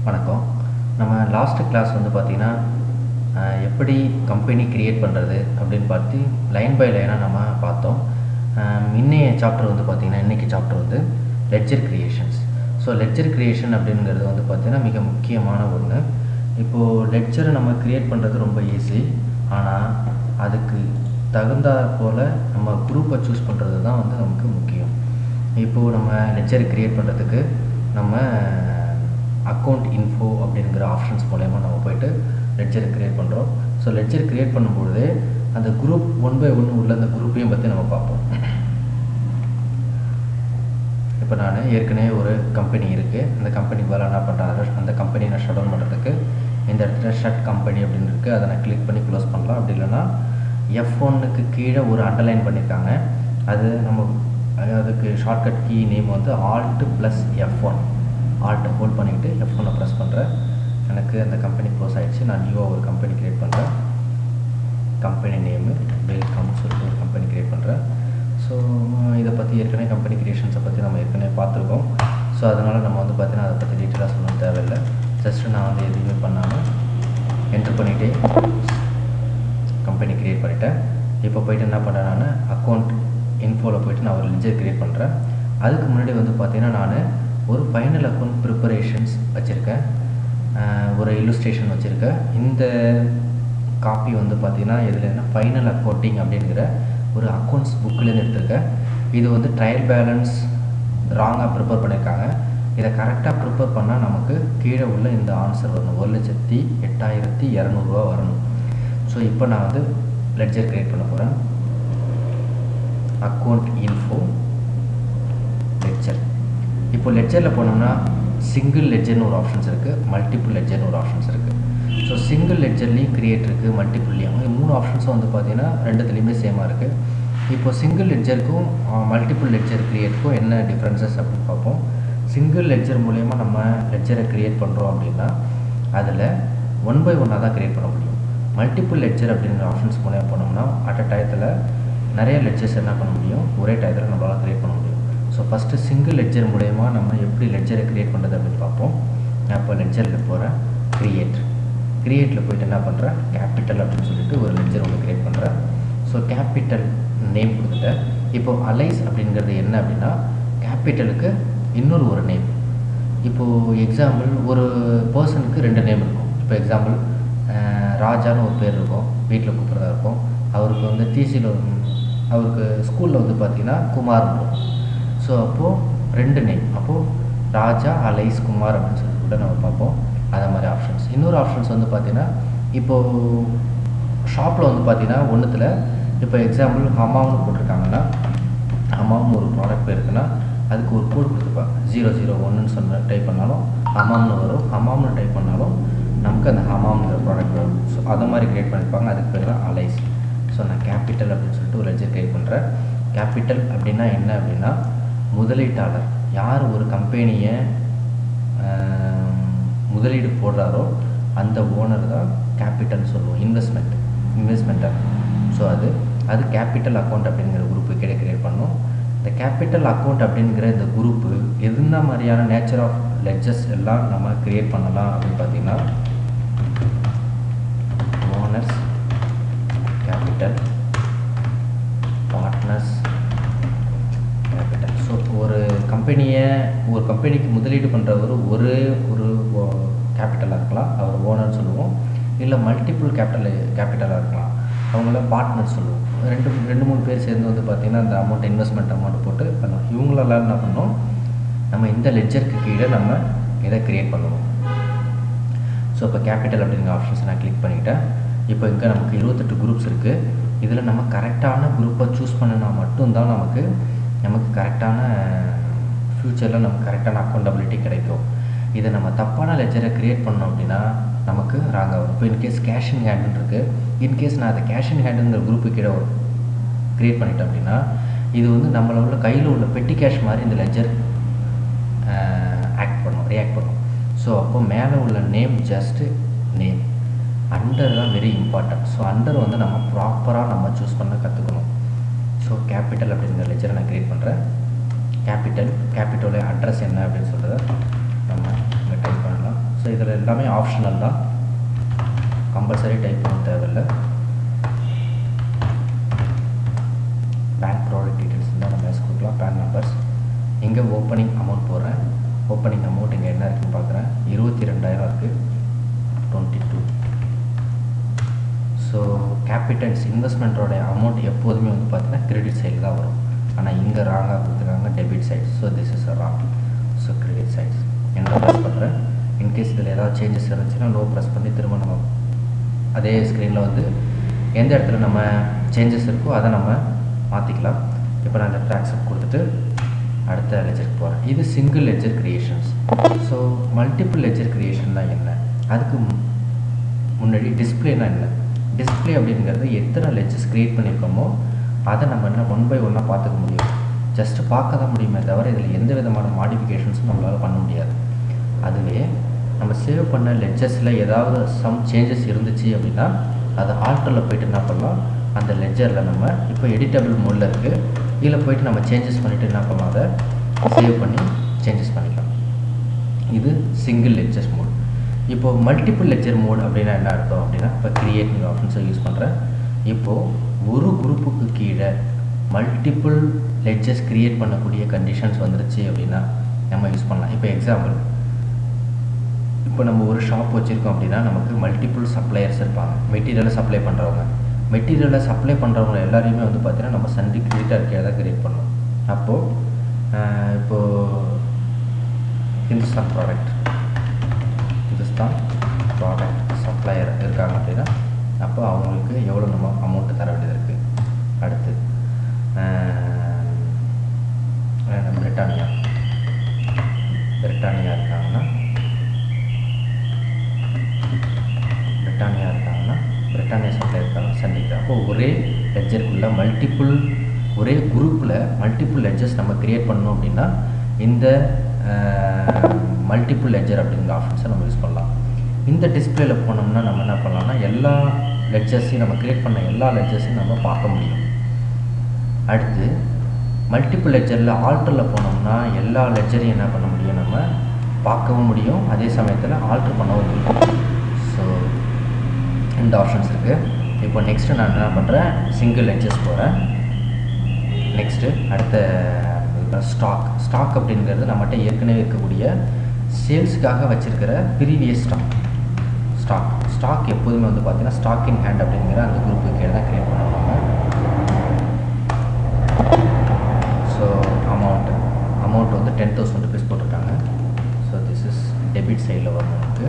வணக்கம் நம்ம last class வந்து பார்த்திங்கன்னா அஹ், எப்படி கம்பெனி க்ரியேட் பண்ணுறது அப்படின்னு பார்த்து லைன் பை லைனாக நம்ம பார்த்தோம் அஹ், இன்னைய சாப்டர் வந்து பார்த்திங்கன்னா இன்றைக்கி சாப்டர் வந்து ledger creations so ledger creation அப்படிங்கிறது வந்து பார்த்திங்கன்னா மிக முக்கியமான ஒன்று இப்போது லெட்ஜரை நம்ம க்ரியேட் பண்ணுறது ரொம்ப ஈஸி ஆனால் அதுக்கு தகுந்தாற் போல் நம்ம குரூப்பை சூஸ் பண்ணுறது தான் வந்து நமக்கு முக்கியம் இப்போது நம்ம லெட்ஜர் க்ரியேட் பண்ணுறதுக்கு நம்ம அக்கௌண்ட் இன்ஃபோ அப்படிங்கிற ஆப்ஷன்ஸ் மூலயமா நம்ம போயிட்டு லெட்ஜர் க்ரியேட் பண்ணுறோம் ஸோ லெட்ஜர் க்ரியேட் பண்ணும்பொழுது அந்த குரூப் ஒன் பை ஒன்று உள்ள அந்த குரூப்பையும் பற்றி நம்ம பார்ப்போம் இப்போ நான் ஏற்கனவே ஒரு கம்பெனி இருக்குது அந்த கம்பெனி வேலை என்ன பண்ணுறாங்க அந்த கம்பெனியை நான் ஷட் டவுன் பண்ணுறதுக்கு இந்த இடத்துல ஷட் கம்பெனி அப்படின்னு இருக்குது அதை நான் கிளிக் பண்ணி க்ளோஸ் பண்ணலாம் அப்படி இல்லைன்னா எஃப் ஒன்னுக்கு கீழே ஒரு அண்டர்லைன் பண்ணியிருக்காங்க அது நம்ம அதுக்கு ஷார்ட்கட் கீ நேம் வந்து ஆல்ட் ப்ளஸ் எஃப் ஒன் ஆல்ட்டை ஹோல்ட் பண்ணிக்கிட்டு எஃப் ஒன்னை ப்ரெஸ் பண்ணுறேன் எனக்கு அந்த கம்பெனி க்ளோஸ் ஆகிடுச்சு நான் நியூவாக ஒரு கம்பெனி க்ரியேட் பண்ணுறேன் கம்பெனி நேமு வெல்கம்னு சொல்லிட்டு ஒரு கம்பெனி க்ரியேட் பண்ணுறேன் ஸோ இதை பற்றி ஏற்கனவே கம்பெனி க்ரியேஷன்ஸை பற்றி நம்ம ஏற்கனவே பார்த்துருக்கோம் ஸோ அதனால் நம்ம வந்து பார்த்தீங்கன்னா அதை பற்றி டீட்டெயிலாக சொல்லணும் தேவையில்லை ஜஸ்ட்டு நான் வந்து எதுவுமே பண்ணாமல் என்ட்ரு பண்ணிகிட்டே கம்பெனி க்ரியேட் பண்ணிட்டேன் இப்போ போயிட்டு என்ன பண்ணுறேன் நான் அக்கௌண்ட் இன்ஃபோவில் போயிட்டு நான் ஒரு லெஜர் க்ரியேட் பண்ணுறேன் அதுக்கு முன்னாடி வந்து பார்த்தீங்கன்னா நான் ஒரு ஃபைனல் அக்கௌண்ட் ப்ரிப்பரேஷன்ஸ் வச்சுருக்கேன் ஒரு இல்லுஸ்ட்ரேஷன் வச்சுருக்கேன் இந்த காப்பி வந்து பார்த்தீங்கன்னா இதில் என்ன ஃபைனல் அக்கௌண்டிங் அப்படிங்கிற ஒரு அக்கௌண்ட்ஸ் புக்கிலேருந்து எடுத்திருக்கேன் இது வந்து ட்ரையல் பேலன்ஸ் ராங்காக ப்ரிப்பேர் பண்ணியிருக்காங்க இதை கரெக்டாக ப்ரிப்பேர் பண்ணால் நமக்கு கீழே உள்ள இந்த ஆன்சர் வரணும் ஒரு லட்சத்தி எட்டாயிரத்தி இரநூறுவா வரணும் ஸோ இப்போ நான் வந்து லெட்ஜர் க்ரியேட் பண்ண போகிறேன் அக்கௌண்ட் இன்ஃபோ லெட்ஜர் இப்போ லெட்ஜரில் போனோம்னா சிங்கிள் லெட்ஜர்னு ஒரு ஆப்ஷன்ஸ் இருக்குது மல்டிபிள் லெட்ஜர்னு ஒரு ஆப்ஷன்ஸ் இருக்குது ஸோ சிங்கிள் லெட்ஜர்லேயும் கிரியேட் இருக்குது மல்டிபிள்லேயும் மூணு ஆப்ஷன்ஸும் வந்து பார்த்தீங்கன்னா ரெண்டுத்துலேயுமே சேமாக இருக்குது இப்போ சிங்கிள் லெட்ஜருக்கும் மல்டிபிள் லெட்ஜர் கிரியேட்டுக்கும் என்ன டிஃப்ரென்சஸ் அப்படின்னு பார்ப்போம் சிங்கிள் லெட்ஜர் மூலயமா நம்ம லெட்ஜரை க்ரியேட் பண்ணுறோம் அப்படின்னா அதில் ஒன் பை ஒன்னாக தான் க்ரியேட் பண்ண முடியும் மல்டிபிள் லெட்ஜர் அப்படிங்கிற ஆப்ஷன்ஸ் மூலயமா போனோம்னா அட் அ டயத்தில் நிறைய லெட்ஜர்ஸ் என்ன பண்ண முடியும் ஒரே டயத்தில் நம்மளால் க்ரியேட் பண்ண முடியும் ஸோ ஃபஸ்ட்டு சிங்கிள் லெட்ஜர் மூலயமா நம்ம எப்படி லெட்ஜரை க்ரியேட் பண்ணுறது அப்படின்னு பார்ப்போம் நான் இப்போ லெட்ஜரில் போகிறேன் க்ரியேட் க்ரியேட்டில் போயிட்டு என்ன பண்ணுறேன் கேபிட்டல் அப்படின்னு சொல்லிட்டு ஒரு லெட்ஜர் ஒன்று க்ரியேட் பண்ணுறேன் ஸோ கேபிட்டல் நேம் கொடுத்துட்டேன் இப்போ அலைஸ் அப்படிங்கிறது என்ன அப்படின்னா கேபிட்டலுக்கு இன்னொரு ஒரு நேம் இப்போது எக்ஸாம்பிள் ஒரு பர்சனுக்கு ரெண்டு நேம் இருக்கும் இப்போ எக்ஸாம்பிள் ராஜான்னு ஒரு பேர் இருக்கும் வீட்டில் கூப்பிட்றதா இருக்கும் அவருக்கு வந்து டிசியில் அவருக்கு ஸ்கூலில் வந்து பார்த்திங்கன்னா குமார் இருக்கும் ஸோ அப்போது ரெண்டு நேம் அப்போது ராஜா அலைஸ் குமார் அப்படின்னு சொல்லி கூட நம்ம பார்ப்போம் அதை மாதிரி ஆப்ஷன்ஸ் இன்னொரு ஆப்ஷன்ஸ் வந்து பார்த்திங்கன்னா இப்போது ஷாப்பில் வந்து பார்த்திங்கன்னா ஒன்றுத்தில் இப்போ எக்ஸாம்பிள் ஹமாம்னு போட்டிருக்காங்கன்னா ஹமாம்னு ஒரு ப்ராடக்ட் பேர் இருக்குன்னா அதுக்கு ஒரு கோட் கொடுத்துருப்பாங்க ஜீரோ ஜீரோ ஒன்றுன்னு சொன்ன டைப் பண்ணாலும் ஹமாம்னு வரும் ஹமாம்னு டைப் பண்ணாலும் நமக்கு அந்த ஹமாம்ங்கிற ப்ராடக்ட் வரும் ஸோ அதை மாதிரி க்ரியேட் பண்ணியிருப்பாங்க அதுக்கு பேர் தான் அலைஸ் ஸோ நான் கேபிட்டல் அப்படின்னு சொல்லிட்டு ஒரு லெஜர் க்ரியேட் பண்ணுறேன் கேபிட்டல் அப்படின்னா என்ன அப்படின்னா முதலீட்டாளர் யார் ஒரு கம்பெனியை முதலீடு போடுறாரோ அந்த ஓனர் தான் கேபிட்டல் சொல்லுவோம் இன்வெஸ்ட்மெண்ட் இன்வெஸ்ட்மெண்ட்டர் ஸோ அது அது கேபிட்டல் அக்கௌண்ட் அப்படிங்கிற குரூப்பு கீழே கிரியேட் பண்ணோம் இந்த கேபிட்டல் அக்கௌண்ட் அப்படிங்கிற இந்த குரூப்பு எந்த மாதிரியான நேச்சர் ஆஃப் லெட்ஜஸ் எல்லாம் நம்ம கிரியேட் பண்ணலாம் அப்படின்னு பார்த்தீங்கன்னா owners capital partners capital so ஒரு கம்பெனியை ஒரு கம்பெனிக்கு முதலீடு பண்ணுறவர் ஒரே ஒரு கேபிட்டலாக இருக்கலாம் அவர் ஓனர்னு சொல்லுவோம் இல்லை மல்டிபிள் கேபிட்டல் கேபிட்டலாக இருக்கலாம் அவங்கள பார்ட்னர் சொல்லுவோம் ரெண்டு ரெண்டு மூணு பேர் சேர்ந்து வந்து பார்த்திங்கன்னா அந்த அமௌண்ட் இன்வெஸ்ட்மெண்ட் அமௌண்ட் போட்டு பண்ணுவோம் இவங்களெல்லாம் என்ன பண்ணோம் நம்ம இந்த லெட்ஜருக்கு கீழே நம்ம இதை க்ரியேட் பண்ணுவோம் ஸோ இப்போ கேபிட்டல் அப்படிங்கிற ஆப்ஷன்ஸை நான் கிளிக் பண்ணிக்கிட்டேன் இப்போ இங்கே நமக்கு இருபத்தெட்டு குரூப்ஸ் இருக்குது இதில் நம்ம கரெக்டான குரூப்பை சூஸ் பண்ணினா மட்டும்தான் நமக்கு நமக்கு கரெக்டான ஃப்யூச்சரில் நமக்கு கரெக்டான அக்கௌண்டபிலிட்டி கிடைக்கும் இதை நம்ம தப்பான லெஜரை க்ரியேட் பண்ணோம் அப்படின்னா நமக்கு ராங் ஆகும் இப்போ இன்கேஸ் கேஷ் இன் ஹேண்டுன்னு இருக்குது இன்கேஸ் நான் அதை கேஷ் இன் ஹேண்டுங்கிற குரூப்பு கீழே க்ரியேட் பண்ணிட்டேன் அப்படின்னா இது வந்து நம்மள உள்ள கையில் உள்ள பெட்டி கேஷ் மாதிரி இந்த லெஜர் ஆக்ட் பண்ணும் ரியாக்ட் பண்ணும் ஸோ அப்போ மேலே உள்ள நேம் ஜஸ்ட்டு நேம் அண்டர் தான் வெரி இம்பார்ட்டன்ட் ஸோ அண்டர் வந்து நம்ம ப்ராப்பராக நம்ம சூஸ் பண்ண கற்றுக்கணும் ஸோ கேபிட்டல் அப்படிங்கிற லெஜரை நான் க்ரியேட் பண்ணுறேன் கேபிட்டல் கேபிட்டலோட அட்ரஸ் என்ன அப்படின்னு சொல்கிறத நம்ம இங்கே டைப் பண்ணலாம் ஸோ இதில் எல்லாமே ஆப்ஷனல் தான் கம்பல்சரி டைப் பண்ண தேவையில்லை பேங்க் ப்ராடக்ட் டீட்டெயில்ஸ் தான் நம்ம எஸ் கொடுக்கலாம் பேன் நம்பர்ஸ் இங்கே ஓப்பனிங் அமௌண்ட் போடுறேன் ஓப்பனிங் அமௌண்ட் இங்கே என்ன இருக்குன்னு பார்க்குறேன் இருபத்தி ரெண்டாயிரம் இருக்குது டுவெண்ட்டி டூ ஸோ கேபிட்டல்ஸ் இன்வெஸ்ட்மெண்ட்டோட அமௌண்ட் எப்போதுமே வந்து பார்த்தீங்கன்னா கிரெடிட் சைடு தான் வரும் ஆனால் இங்கே ராங்காக கொடுத்துருக்காங்க debit side so this is a wrong so credit sides என்ன ப்ரெஸ் பண்ணுறேன் இன்கேஸ் இதில் ஏதாவது சேஞ்சஸ் இருந்துச்சுன்னா லோ ப்ரெஸ் பண்ணி திரும்ப நம்ம அதே ஸ்க்ரீனில் வந்து எந்த இடத்துல நம்ம சேஞ்சஸ் இருக்கோ அதை நம்ம மாற்றிக்கலாம் இப்போ நான் லெஃப்ட் ஆக்செப்ட் கொடுத்துட்டு அடுத்த லெஜருக்கு போகிறேன் இது single ledger creations so multiple ledger கிரியேஷன்னா என்ன அதுக்கு மு- முன்னாடி டிஸ்பிளேனா என்ன டிஸ்பிளே அப்படிங்கிறது எத்தனை லெஜஸ் க்ரியேட் பண்ணியிருக்கோமோ அதை நம்ம என்ன ஒன் பை ஒன்னாக பார்த்துக்க முடியும் ஜஸ்ட் பார்க்க தான் முடியுமே தவிர இதில் எந்த விதமான மாடிஃபிகேஷன்ஸும் நம்மளால் பண்ண முடியாது அதுவே நம்ம சேவ் பண்ண லெஜர்ஸில் ஏதாவது சம் சேஞ்சஸ் இருந்துச்சு அப்படின்னா அது ஆல்டரில் போயிட்டு என்ன பண்ணலாம் அந்த லெஜரில் நம்ம இப்போ எடிட்டபிள் மோடில் இருக்குது இதில் போயிட்டு நம்ம சேஞ்சஸ் பண்ணிவிட்டு என்ன பண்ணலாம் அதை சேவ் பண்ணி சேஞ்சஸ் பண்ணிக்கலாம் இது சிங்கிள் லெக்சர் மோட் இப்போ மல்டிபிள் லெக்சர் மோட் அப்படின்னா என்ன அர்த்தம் அப்படின்னா இப்போ கிரியேட் நியூ ஆப்ஷன்ஸை யூஸ் பண்ணுறேன் இப்போது ஒரு குரூப்புக்கு கீழே மல்டிபிள் லெட்ஜர்ஸ் கிரியேட் பண்ணக்கூடிய கண்டிஷன்ஸ் வந்துருச்சு அப்படின்னா நம்ம யூஸ் பண்ணலாம் இப்போ எக்ஸாம்பிள் இப்போ நம்ம ஒரு ஷாப் வச்சுருக்கோம் அப்படின்னா நமக்கு மல்டிபிள் சப்ளையர்ஸ் இருப்பாங்க மெட்டீரியலை சப்ளை பண்ணுறவங்க மெட்டீரியலை சப்ளை பண்ணுறவங்க எல்லாரையுமே வந்து பார்த்தீங்கன்னா நம்ம சண்டி கிரியேட்டர் கீழே தான் கிரியேட் பண்ணோம் அப்போது இப்போது Hindustan product Hindustan product supplier இருக்காங்க அப்படின்னா அப்போ அவங்களுக்கு எவ்வளோ நம்ம அமௌண்ட்டு தர வேண்டியது இருக்குது அடுத்து அஹ், பிரிட்டானியா பிரிட்டானியா இருக்காங்கன்னா பிரிட்டானியா இருக்காங்கன்னா பிரிட்டானியா சப்ளை இருக்காங்க சந்திக்க அப்போ ஒரே லெட்ஜருக்குள்ளே மல்டிபிள் ஒரே குரூப்பில் மல்டிபிள் லெட்ஜர்ஸ் நம்ம கிரியேட் பண்ணோம் அப்படின்னா இந்த மல்டிபிள் லெட்ஜர் அப்படிங்கிற ஆப்ஷன்ஸை நம்ம யூஸ் பண்ணலாம் இந்த டிஸ்பிளேல போனோம்னா நம்ம என்ன பண்ணலாம்னா எல்லா லெட்ஜர்ஸையும் நம்ம கிரியேட் பண்ண எல்லா லெட்ஜர்ஸையும் நம்ம பார்க்க முடியும் அடுத்து மல்டிபிள் லெட்ஜரில் ஆல்டரில் போனோம்னா எல்லா லெட்ஜரையும் என்ன பண்ண முடியும் நம்ம பார்க்கவும் முடியும் அதே சமயத்தில் ஆல்டர் பண்ணவும் முடியும் ஸோ இந்த ஆப்ஷன்ஸ் இருக்குது இப்போ நெக்ஸ்ட்டு நான் என்ன பண்ணுறேன் சிங்கிள் லெட்ஜஸ் போகிறேன் நெக்ஸ்ட்டு அடுத்த ஸ்டாக் ஸ்டாக் அப்படிங்கிறது நம்மகிட்ட ஏற்கனவே இருக்கக்கூடிய சேல்ஸுக்காக வச்சுருக்கிற ப்ரீவியஸ் ஸ்டாக் ஸ்டாக் ஸ்டாக் எப்போதுமே வந்து பார்த்தீங்கன்னா ஸ்டாக் இன் ஹேண்ட் அப்படிங்கிற அந்த குரூப்புக்கு கீழே தான் க்ரியேட் பண்ணுவாங்க ஸோ அமௌண்ட் அமௌண்ட் வந்து டென் தௌசண்ட் ருபீஸ் போட்டிருக்காங்க ஸோ திஸ் இஸ் டெபிட் சைடில் வரும் நமக்கு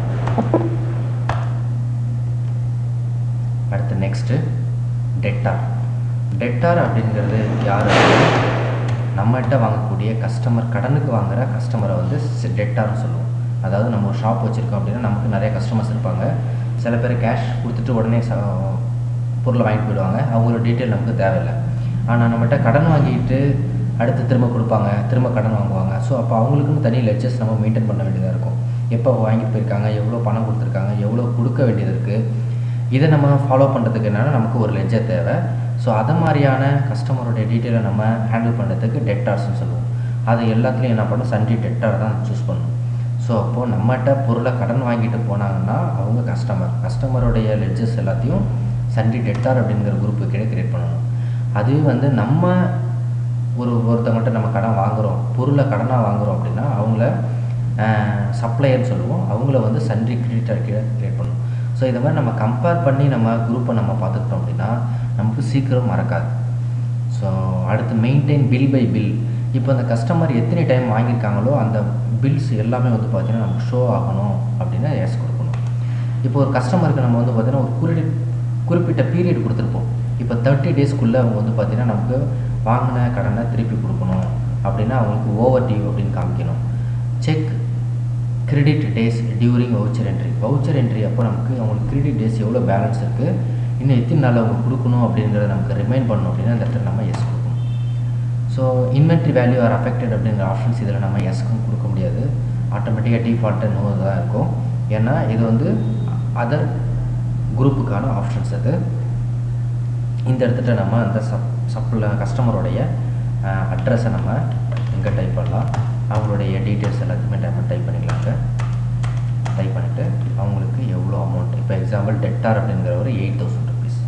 அடுத்து நெக்ஸ்ட்டு டெட்டார் டெட்டார் அப்படிங்கிறது யார் நம்மகிட்ட வாங்கக்கூடிய கஸ்டமர் கடனுக்கு வாங்குற கஸ்டமரை வந்து டெட்டார்னு சொல்லுவோம் அதாவது நம்ம ஒரு ஷாப் வச்சுருக்கோம் அப்படின்னா நமக்கு நிறைய கஸ்டமர்ஸ் இருப்பாங்க சில பேர் கேஷ் கொடுத்துட்டு உடனே ச பொருளை வாங்கிட்டு போயிடுவாங்க அவங்களோட டீட்டெயில் நமக்கு தேவையில்லை ஆனால் நம்மகிட்ட கடன் வாங்கிட்டு அடுத்து திரும்ப கொடுப்பாங்க திரும்ப கடன் வாங்குவாங்க ஸோ அப்போ அவங்களுக்குன்னு தனி லெட்ஜஸ் நம்ம மெயின்டைன் பண்ண வேண்டியதாக இருக்கும் எப்போ வாங்கிட்டு போயிருக்காங்க எவ்வளோ பணம் கொடுத்துருக்காங்க எவ்வளோ கொடுக்க வேண்டியது இருக்குது இதை நம்ம ஃபாலோ பண்ணுறதுக்கு என்னென்னா நமக்கு ஒரு லெஜர் தேவை ஸோ அதை மாதிரியான கஸ்டமருடைய டீட்டெயிலை நம்ம ஹேண்டில் பண்ணுறதுக்கு டெட்டார்ஸ்னு சொல்லுவோம் அது எல்லாத்துலேயும் என்ன பண்ணணும் சண்டி டெட்டார் தான் சூஸ் பண்ணணும் ஸோ அப்போது நம்மகிட்ட பொருளை கடன் வாங்கிட்டு போனாங்கன்னா அவங்க கஸ்டமர் கஸ்டமருடைய லெட்ஜஸ் எல்லாத்தையும் சண்டி டெட்டார் அப்படிங்கிற குரூப்பு கீழே கிரியேட் பண்ணணும் அதுவே வந்து நம்ம ஒரு ஒருத்தவங்கள்ட்ட நம்ம கடன் வாங்குகிறோம் பொருளை கடனாக வாங்குகிறோம் அப்படின்னா அவங்கள சப்ளையர்னு சொல்லுவோம் அவங்கள வந்து சன்றி கிரெடிட்டர் கீழே கிரியேட் பண்ணணும் ஸோ இதை மாதிரி நம்ம கம்பேர் பண்ணி நம்ம குரூப்பை நம்ம பார்த்துக்கிட்டோம் அப்படின்னா நமக்கு சீக்கிரம் மறக்காது ஸோ அடுத்து மெயின்டைன் பில் பை பில் இப்போ அந்த கஸ்டமர் எத்தனை டைம் வாங்கியிருக்காங்களோ அந்த பில்ஸ் எல்லாமே வந்து பார்த்திங்கன்னா நமக்கு ஷோ ஆகணும் அப்படின்னா எஸ் கொடுக்கணும் இப்போ ஒரு கஸ்டமருக்கு நம்ம வந்து பார்த்திங்கன்னா ஒரு குறி குறிப்பிட்ட பீரியட் கொடுத்துருப்போம் இப்போ தேர்ட்டி டேஸ்க்குள்ளே அவங்க வந்து பார்த்திங்கன்னா நமக்கு வாங்கின கடனை திருப்பி கொடுக்கணும் அப்படின்னா அவங்களுக்கு ஓவர் டியூ அப்படின்னு காமிக்கணும் check credit days during voucher entry voucher entry அப்போ நமக்கு அவங்களுக்கு கிரெடிட் டேஸ் எவ்வளோ பேலன்ஸ் இருக்குது இன்னும் எத்தனை நாள் அவங்க கொடுக்கணும் அப்படிங்கிறத நமக்கு ரிமைண்ட் பண்ணணும் அப்படின்னா அந்த இடத்துல நம்ம எஸ் கொடுக்கணும் so inventory value are affected அப்படிங்கிற ஆப்ஷன்ஸ் இதில் நம்ம எஸ்க்கும் கொடுக்க முடியாது ஆட்டோமேட்டிக்காக டிஃபால்ட்டு நோ தான் இருக்கும் ஏன்னா இது வந்து அதர் குரூப்புக்கான ஆப்ஷன்ஸ் அது இந்த இடத்துல நம்ம அந்த சப் சப்ள கஸ்டமருடைய அட்ரஸை நம்ம இங்கே டைப் பண்ணலாம் அவங்களுடைய டீட்டெயில்ஸ் எல்லாத்தையுமே நம்ம டைப் பண்ணிக்கலாங்க பண்ணிவிட்டு அவங்களுக்கு எவ்வளோ அமௌண்ட் இப்போ எக்ஸாம்பிள் டெட்டார் அப்படிங்கிறவர் எயிட் தௌசண்ட் ருபீஸ்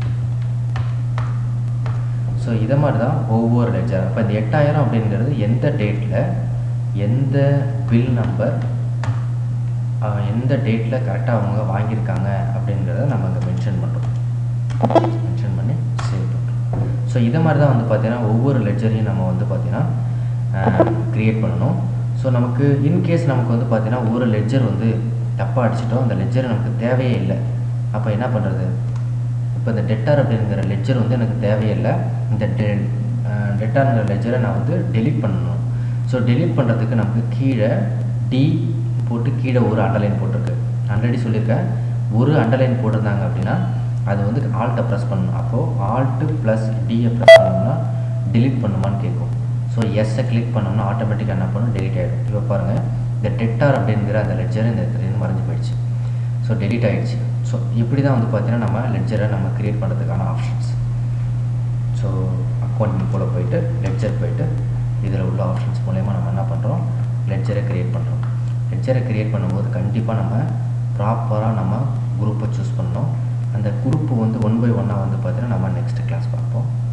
ஸோ இதை மாதிரி தான் ஒவ்வொரு லெஜர் அப்போ இந்த எட்டாயிரம் அப்படிங்கிறது எந்த டேட்டில் எந்த பில் நம்பர் எந்த டேட்டில் கரெக்டாக அவங்க வாங்கியிருக்காங்க அப்படிங்கிறத நம்ம இங்கே மென்ஷன் பண்ணுறோம் மென்ஷன் பண்ணி சேவ் பண்ணுறோம் ஸோ இதை மாதிரி தான் வந்து பார்த்தீங்கன்னா ஒவ்வொரு லெஜரையும் நம்ம வந்து பார்த்தீங்கன்னா க்ரியேட் பண்ணணும் ஸோ நமக்கு இன்கேஸ் நமக்கு வந்து பார்த்தீங்கன்னா ஒரு லெஜர் வந்து தப்பாக அடிச்சிட்டோம் அந்த லெஜர் நமக்கு தேவையே இல்லை அப்போ என்ன பண்ணுறது இப்போ இந்த டெட்டார் அப்படிங்கிற லெஜர் வந்து எனக்கு தேவையில்லை இந்த டெ டெட்டாருங்கிற லெஜரை நான் வந்து டெலீட் பண்ணணும் ஸோ டெலீட் பண்ணுறதுக்கு நமக்கு கீழே டி போட்டு கீழே ஒரு அண்டர்லைன் போட்டிருக்கு ஆல்ரெடி சொல்லியிருக்கேன் ஒரு அண்டர்லைன் போட்டிருந்தாங்க அப்படின்னா அது வந்து ஆல்ட்டை ப்ரெஸ் பண்ணணும் அப்போது ஆல்ட்டு ப்ளஸ் டியை ப்ரெஸ் பண்ணோம்னா டெலீட் பண்ணுமான்னு கேட்கும் ஸோ எஸ்ஸை கிளிக் பண்ணோம்னா ஆட்டோமேட்டிக்காக என்ன பண்ணும் டெலிட் ஆகிடும் இப்போ பாருங்கள் இந்த டெட்டார் அப்படிங்கிற அந்த லெட்ஜர் இந்த இடத்துலேருந்து மறைஞ்சு போயிடுச்சு ஸோ டெலிட் ஆகிடுச்சு ஸோ இப்படி தான் வந்து பார்த்தீங்கன்னா நம்ம லெட்ஜரை நம்ம க்ரியேட் பண்ணுறதுக்கான ஆப்ஷன்ஸ் ஸோ அக்கௌண்ட் போல் போயிட்டு லெட்ஜர் போயிட்டு இதில் உள்ள ஆப்ஷன்ஸ் மூலயமா நம்ம என்ன பண்ணுறோம் லெட்ஜரை க்ரியேட் பண்ணுறோம் லெட்ஜரை க்ரியேட் பண்ணும்போது கண்டிப்பாக நம்ம ப்ராப்பராக நம்ம குரூப்பை சூஸ் பண்ணணும் அந்த குரூப்பு வந்து ஒன் பை ஒன்னாக வந்து பார்த்தீங்கன்னா நம்ம நெக்ஸ்ட் கிளாஸ் பார்ப்போம்